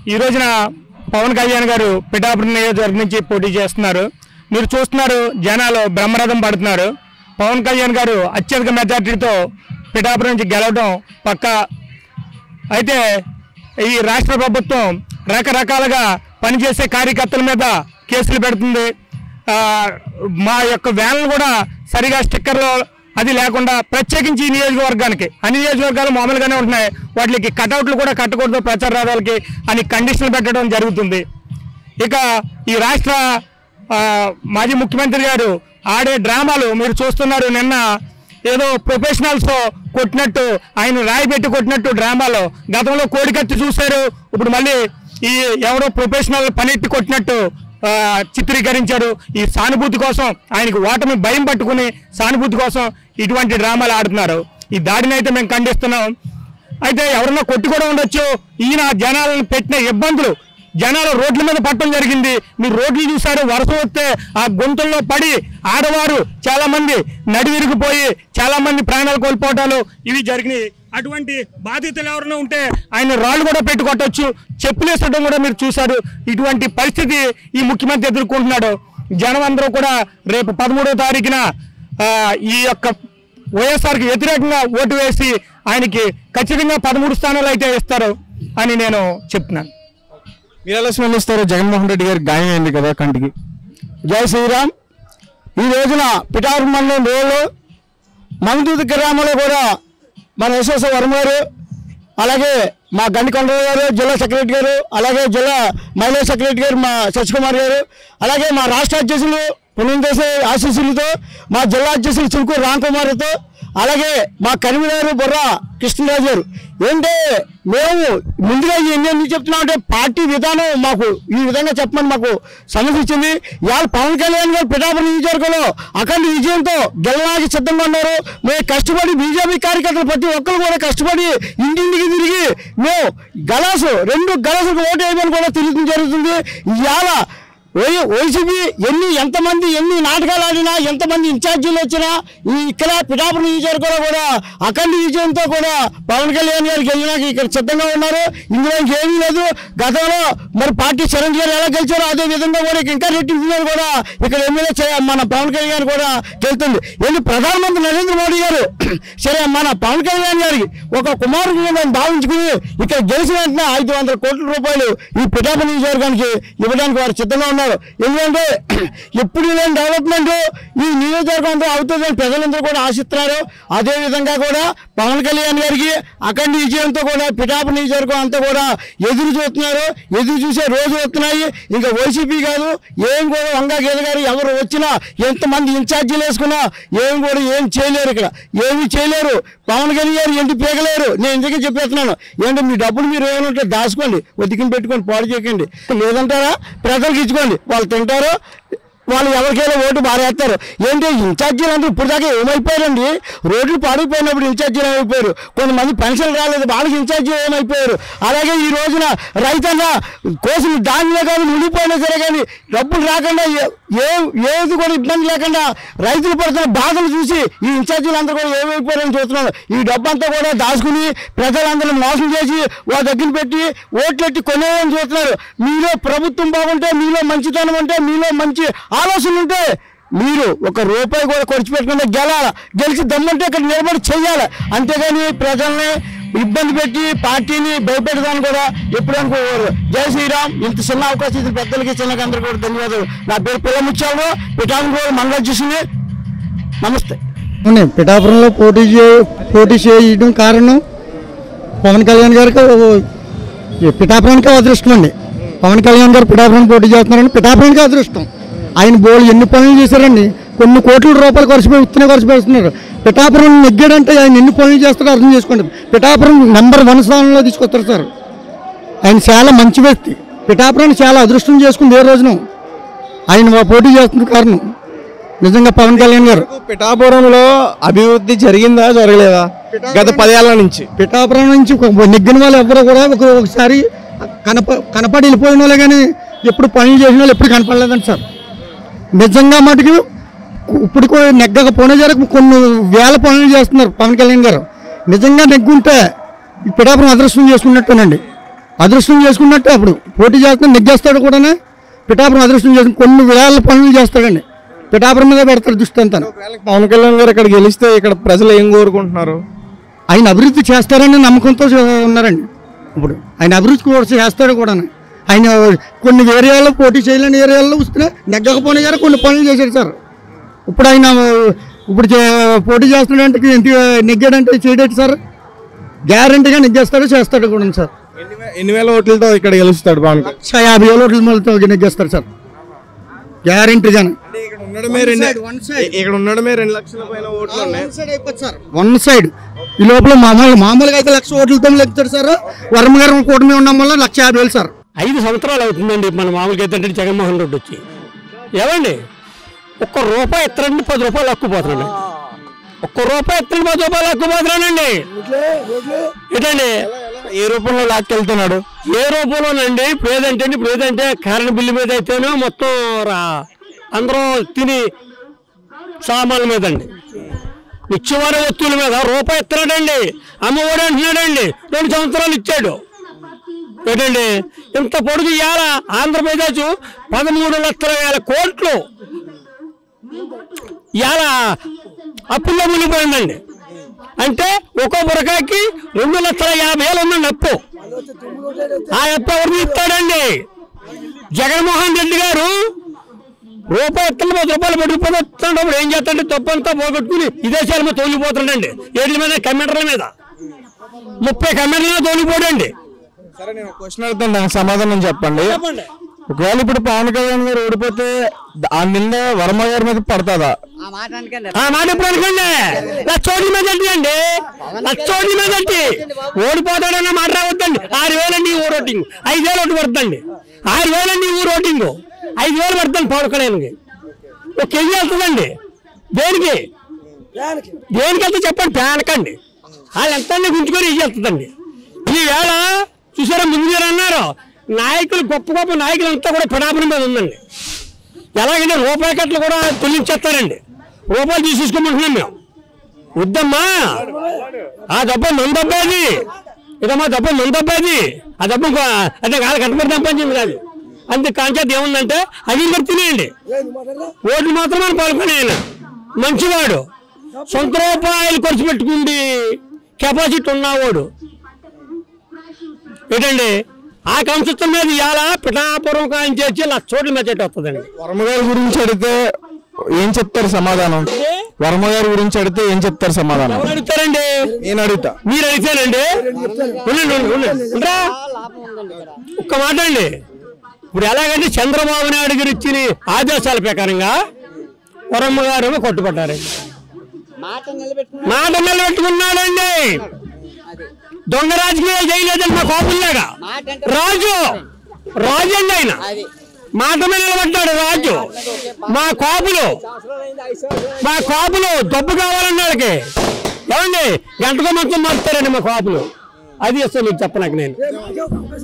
ఈ రోజున పవన్ కళ్యాణ్ గారు పిఠాపురం నియోజకవర్గం నుంచి పోటీ చేస్తున్నారు మీరు చూస్తున్నారు జనాలు బ్రహ్మరథం పడుతున్నారు పవన్ కళ్యాణ్ గారు అత్యధిక మెజార్టీతో పిఠాపురం నుంచి గెలవడం పక్క అయితే ఈ రాష్ట్ర ప్రభుత్వం రకరకాలుగా పనిచేసే కార్యకర్తల మీద కేసులు పెడుతుంది ఆ, మా యొక్క వ్యాన్లు కూడా సరిగా స్టిక్కర్లు అది లేకుండా ప్రత్యేకించి ఈ నియోజకవర్గానికి అన్ని నియోజకవర్గాలు మామూలుగానే ఉంటున్నాయి వాటికి కటౌట్లు కూడా కట్టకూడదు ప్రచార రథాలకి అని కండిషన్లు పెట్టడం జరుగుతుంది ఇక ఈ రాష్ట్ర ఆ, మాజీ ముఖ్యమంత్రి గారు ఆడే డ్రామాలు మీరు చూస్తున్నారు నిన్న ఏదో ప్రొఫెషనల్స్ కొట్టినట్టు ఆయన రాయి పెట్టి కొట్టినట్టు డ్రామాలో గతంలో కోడికత్తి చూశారు ఇప్పుడు మళ్ళీ ఈ ఎవరో ప్రొఫెషనల్ పనెట్టి కొట్టినట్టు ఆ, చిత్రీకరించారు ఈ సానుభూతి కోసం ఆయనకి ఓటమి భయం పట్టుకుని సానుభూతి కోసం ఇటువంటి డ్రామాలు ఆడుతున్నారు ఈ దాడిని అయితే మేము ఖండిస్తున్నాం అయితే ఎవరన్నా కొట్టి కూడా ఉండొచ్చు ఈయన జనాలను పెట్టిన ఇబ్బందులు జనాలు రోడ్ల మీద పట్టడం జరిగింది మీరు రోడ్లు చూసారు వరుస వస్తే ఆ గొంతుల్లో పడి ఆడవారు చాలా మంది నడివిరిగిపోయి చాలా మంది ప్రాణాలు కోల్పోవటాలు ఇవి జరిగినాయి అటువంటి బాధితులు ఎవరైనా ఉంటే ఆయన రాళ్ళు కూడా పెట్టి కొట్టొచ్చు చెప్పులు వేసడం కూడా మీరు చూశారు ఇటువంటి పరిస్థితి ఈ ముఖ్యమంత్రి ఎదుర్కొంటున్నాడు జనం అందరూ కూడా రేపు పదమూడవ తారీఖున ఆ, ఈ యొక్క వైఎస్ఆర్కి వ్యతిరేకంగా ఓటు వేసి ఆయనకి ఖచ్చితంగా పదమూడు స్థానాలు అయితే ఇస్తారు అని నేను చెప్తున్నాను మీరు ఎలా స్పందిస్తారు జగన్మోహన్ రెడ్డి గారికి గాయం అయింది కదా కంటికి జై శ్రీరామ్ ఈ రోజున పిఠాపురం మండలం రోడ్లు మమదూత గ్రామంలో కూడా మన ఎస్ఎస్ వర్మ గారు అలాగే మా గండికొండరావు గారు జిల్లా సెక్రటరీ గారు అలాగే జిల్లా మహిళా సెక్రటరీ గారు మా శశికుమార్ గారు అలాగే మా రాష్ట్ర అధ్యక్షులు పుణ్యందేశ ఆశీస్సులతో మా జిల్లా అధ్యక్షులు చిరుకూరు రామ్కుమార్తో అలాగే మా కరీంనగర్ బుర్ర కృష్ణరాజు గారు ఏంటంటే మేము ముందుగా ఎన్ని ఎందుకు చెప్తున్నాం అంటే పార్టీ విధానం మాకు ఈ విధంగా చెప్పమని మాకు సమస్య ఇచ్చింది ఇవాళ పవన్ కళ్యాణ్ గారు పిఠాపురం నియోజకవర్గంలో అఖండ విజయంతో గెలవడానికి సిద్ధంగా ఉన్నారు మేము కష్టపడి బీజేపీ కార్యకర్తలు ప్రతి ఒక్కరు కూడా కష్టపడి ఇంటింటికి తిరిగి మేము గలాసు రెండు గలాసులకు ఓటు వేయమని కూడా తిరుగుతుంది జరుగుతుంది ఇవాళ వై- వైసీపీ ఎన్ని ఎంతమంది ఎన్ని నాటకాలు ఆడినా ఎంతమంది ఇన్ఛార్జీలు వచ్చినా ఈ ఇక్కడ పిఠాపురం నియోజకవర్గంలో కూడా అఖండ విజయంతో కూడా పవన్ కళ్యాణ్ గారికి వెళ్ళినాక ఇక్కడ సిద్ధంగా ఉన్నారు ఇందులో ఏమీ లేదు గతంలో మరి పార్టీ చిరంజీవి గారు ఎలా గెలిచారో అదే విధంగా కూడా ఇక ఇంకా రెట్టింపు మీద కూడా ఇక్కడ ఎమ్మెల్యే చే- మన పవన్ కళ్యాణ్ గారు కూడా గెలుతుంది ఏంటి ప్రధానమంత్రి నరేంద్ర మోడీ గారు సరే మన పవన్ కళ్యాణ్ గారికి ఒక కుమారుడు ఉందని భావించుకుని ఇక్కడ గెలిచిన వెంటనే ఐదు వందల కోట్ల రూపాయలు ఈ పిఠాపురం నియోజకవర్గానికి ఇవ్వడానికి వారు సిద్ధంగా ఉన్నారు ఎందుకంటే ఎప్పుడు లేని డెవలప్మెంట్ ఈ నియోజకవర్గంతో అవుతుందని ప్రజలందరూ కూడా ఆశిస్తున్నారు అదే విధంగా కూడా పవన్ కళ్యాణ్ గారికి అఖండ విజయంతో కూడా పిఠాపురం నియోజకవర్గం అంతా కూడా ఎదురు చూస్తున్నారు ఎదురు చూసే రోజు వస్తున్నాయి ఇంకా వైసీపీ కాదు ఏం కూడా వంగా గీత గారు ఎవరు వచ్చినా ఎంతమంది ఇన్ఛార్జీలు వేసుకున్నా ఏం కూడా ఏం చేయలేరు ఇక్కడ ఏమీ చేయలేరు పవన్ కళ్యాణ్ గారు ఏంటి పీకలేరు నేను ఇందుకే చెప్పేస్తున్నాను ఏంటి మీ డబ్బులు మీరు ఏమైనా ఉంటే దాచుకోండి ఒదికిని పెట్టుకొని పాడు చేయకండి లేదంటారా ప్రజలకు ఇచ్చుకోండి వాళ్ళు తింటారు వాళ్ళు ఎవరికైనా ఓటు మారేస్తారు ఏంటి ఇన్ఛార్జీలు అందరూ ఇప్పుడు దాకా ఏమైపోయారండి రోడ్లు పాడైపోయినప్పుడు ఇన్ఛార్జీలు ఏమైపోయారు కొంతమంది పెన్షన్ రాలేదు వాళ్ళకి ఇన్ఛార్జీలు ఏమైపోయారు అలాగే ఈ రోజున రైతన్న కోసం ధాన్యమే కానీ మునిగిపోయినా సరే కానీ డబ్బులు రాకుండా ఏ- ఏ ఏది కూడా ఇబ్బంది లేకుండా రైతులు పడుతున్న బాధలు చూసి ఈ ఇన్ఛార్జీలు అందరూ కూడా ఏమైపోయారని చూస్తున్నాను ఈ డబ్బు అంతా కూడా దాచుకుని ప్రజలందరూ మోసం చేసి వాళ్ళ దగ్గర పెట్టి ఓట్లెట్టి కొనేయని చూస్తున్నారు మీలో ప్రభుత్వం బాగుంటే మీలో మంచితనం ఉంటే మీలో మంచి ఆలోచనలు ఉంటే మీరు ఒక రూపాయి కూడా ఖర్చు పెట్టకుండా గెలాల గెలిచి దమ్ముంటే ఇక్కడ నిలబడి చెయ్యాలి అంతేగాని ప్రజల్ని ఇబ్బంది పెట్టి పార్టీని భయపెడదాన్ని కూడా ఎప్పుడు అనుకోరు జై శ్రీరామ్ ఇంత చిన్న అవకాశం ఇచ్చిన పెద్దలకి చిన్నకి అందరికీ కూడా ధన్యవాదాలు నా పేరు పిల్ల ముచ్చాలు పిఠాపురం మండల అధ్యక్షుని నమస్తే అవును పిఠాపురంలో పోటీ చే పోటీ చేయడం కారణం పవన్ కళ్యాణ్ గారికి ఓ- ఈ పిఠాపురానికి అదృష్టం అండి పవన్ కళ్యాణ్ గారు పిఠాపురం పోటీ చేస్తున్నారని పిఠాపురానికి అదృష్టం ఆయన బోళ్ళు ఎన్ని పనులు చేశారండి కొన్ని కోట్ల రూపాయలు ఖర్చు పెట్టి ఉత్తనే ఖర్చు పెడుతున్నారు పిఠాపురం నెగ్గాడంటే ఆయన ఎన్ని పనులు చేస్తారో అర్థం చేసుకోండి పిఠాపురం నెంబర్ వన్ స్థానంలో తీసుకొస్తారు సార్ ఆయన చాలా మంచి వ్యక్తి పిఠాపురాన్ని చాలా అదృష్టం చేసుకుంది ఏ రోజున ఆయన పోటీ చేస్తున్న కారణం నిజంగా పవన్ కళ్యాణ్ గారు పిఠాపురంలో అభివృద్ధి జరిగిందా జరగలేదా గత పదేళ్ల నుంచి పిఠాపురం నుంచి ఒక నెగ్గిన వాళ్ళు ఎవరు కూడా ఒక ఒకసారి కనప కనపడి వెళ్ళిపోయిన వాళ్ళే కానీ ఎప్పుడు పనులు చేసిన వాళ్ళు ఎప్పుడు కనపడలేదండి సార్ నిజంగా మటుకు ఇప్పుడు కూడా నెగ్గకపోయినా జరగ కొన్ని వేల పనులు చేస్తున్నారు పవన్ కళ్యాణ్ గారు నిజంగా నెగ్గుంటే ఈ పిఠాపురం అదృష్టం చేసుకున్నట్టేనండి అదృష్టం చేసుకున్నట్టు అప్పుడు పోటీ చేస్తాడు నెగ్గేస్తాడు కూడా పిఠాపురం అదృష్టం చేసుకుని కొన్ని వేల పనులు చేస్తాడండి పిఠాపురం మీద పెడతాడు దృష్టి అంతా ఒకవేళ పవన్ కళ్యాణ్ గారు ఇక్కడ గెలిస్తే ఇక్కడ ప్రజలు ఏం కోరుకుంటున్నారు ఆయన అభివృద్ధి చేస్తారని నమ్మకంతో ఉన్నారండి ఇప్పుడు ఆయన అభివృద్ధి కూడా చేస్తాడు కూడా ఆయన కొన్ని ఏరియాల్లో పోటీ చేయలేని ఏరియాల్లో వస్తే నెగ్గకపోయినా కానీ కొన్ని పనులు చేశాడు సార్ ఇప్పుడు ఆయన ఇప్పుడు చే- పోటీ చేస్తున్నాడంటే ఎంత నెగ్గాడంటే చేయడేటి సార్ గ్యారంటీగా నెగ్గేస్తాడు చేస్తాడు కూడా సార్ ఎన్ని వే- ఎన్ని వేల ఓట్లతో ఇక్కడ గెలుస్తాడు పవన్ కళ్యాణ్ లక్ష యాభై వేల ఓట్ల మొదలతో నెగ్గేస్తారు సార్ గ్యారంటీగానే అంటే ఇక్కడ ఉండడమే రెండు ఇక్కడ ఉండడమే రెండు లక్షల పైన ఓట్లు ఉన్నాయి వన్ సైడ్ ఈ లోపల మామూలు మామూలుగా అయితే లక్ష ఓట్లతో లెక్కుతాడు సార్ వర్మ గారు కూటమి ఉండడం వల్ల లక్ష యాభై వేలు సార్ ఐదు సంవత్సరాలు అవుతుందండి మన మామూలుగా అయితే జగన్మోహన్ రెడ్డి వచ్చి ఏమండి ఒక్క రూపాయి ఎత్తరండి పది రూపాయలు అక్కుపోతున్నాడు ఒక్క రూపాయి ఎత్తరండి పది రూపాయలు అక్కుపోతున్నానండి ఏంటండి ఏ రూపంలో లాక్కెళ్తున్నాడు ఏ రూపంలోనండి ఇప్పుడు ఏదంటే అండి, ఇప్పుడు ఏదంటే కరెంట్ బిల్లు మీద అయితేనో మొత్తం రా అందరూ తిని సామాన్ల మీద అండి నిత్యవార వస్తువుల మీద రూపాయి ఇస్తున్నాడండి అమ్మఒడి అంటున్నాడండి రెండు సంవత్సరాలు ఇచ్చాడు ఏంటండి ఇంత పొడుగు ఇవాళ ఆంధ్రప్రదేశ్ పదమూడు లక్షల వేల కోట్లు ఇవాళ అప్పుల్లో మునిగిపోయిందండి అంటే ఒక్కో బురకాకి రెండు లక్షల యాభై వేలు ఉందండి అప్పు ఆ అప్పు ఎవరు ఇస్తాడండి జగన్మోహన్ రెడ్డి గారు రూపాయి ఎత్తలు పది రూపాయలు పడిపోతున్నాడు ఏం చేస్తాడంటే తప్పంతా పోగొట్టుకుని విదేశాల మీద తోలిపోతున్నాడండి ఏట్ల మీద కమెంటర్ల మీద ముప్పై కమెంటర్ల మీద తోలిపోడండి సరే నేను క్వశ్చన్ అడుగుతాను దానికి సమాధానం చెప్పండి ఒకవేళ ఇప్పుడు పవన్ కళ్యాణ్ గారు ఓడిపోతే ఆ నింద వర్మ గారి మీద పడుతుందా ఆ మాట అనకండి ఆ మాట ఎప్పుడు అనుకోండి లక్షోడి మెజార్టీ అండి లక్షోడి మెజార్టీ ఓడిపోతాడన్న మాట రావద్దండి ఆరు వేలండి ఊరు ఓటింగ్ ఐదు వేలు ఒకటి పడుతుందండి ఆరు వేలండి ఊరు ఓటింగ్ ఐదు వేలు పడుతుంది పవన్ కళ్యాణ్కి ఒక కేజీ వెళ్తుందండి దేనికి దేనికి వెళ్తే చెప్పండి ప్యానకండి వాళ్ళు ఎంత గుంజుకొని ఇవి వెళ్తుందండి ఈ వేళ చూసారా ముందు మీరు అన్నారు నాయకులు గొప్ప గొప్ప నాయకులు అంతా కూడా పిడాపురం మీద ఉందండి ఎలాగంటే రూపాయి కట్టలు కూడా తొలగించేస్తారండి రూపాయలు తీసేసుకోమంటున్నాం మేము వద్దమ్మా ఆ డబ్బు మన డబ్బు అది ఇదమ్మా డబ్బు మన డబ్బు అది ఆ డబ్బు ఇంకో- అంటే కాదు కట్టబడి సంపాదించింది కాదు అంతే కాంచేది ఏముందంటే అది మరి తినేయండి ఓట్లు మాత్రమే పాల్గొనే ఆయన మంచివాడు సొంత రూపాయలు ఖర్చు పెట్టుకుంది కెపాసిటీ ఉన్నవాడు ఏంటండి ఆ కంశత్వం మీద ఇవాళ పిఠాపురం కాయం చేసి లక్ష చోట్ల మెచ్చటి వస్తుందండి వర్మ గారి గురించి అడిగితే ఏం చెప్తారు సమాధానం వర్మ గారి గురించి అడిగితే ఏం చెప్తారు సమాధానం ఎవరు అడుగుతారండి నేను అడుగుతా మీరు అడిగితేనండి ఉండండి, ఉండండి, ఉండండి. ఉండరా? ఒక్క మాట అండి ఇప్పుడు ఎలాగంటే చంద్రబాబు నాయుడు గారు ఇచ్చిన ఆదేశాల ప్రకారంగా వరమ్మ గారు కొట్టుపడ్డారండి మాట నిలబెట్టుకున్న మాట నిలబెట్టుకున్నాడండి దొంగ రాజకీయాలు చేయలేదండి మా కోపుల్లాగా మాట అంటే రాజు రాజు అండి ఆయన అది మాట మీద నిలబడ్డాడు రాజు మా కోపులు మా కోపులు డబ్బు కావాలన్న వాళ్ళకి ఏమండి గంటకో మొత్తం మారుతారండి మా కోపులు అది ఇస్తాను మీకు చెప్పనకు నేను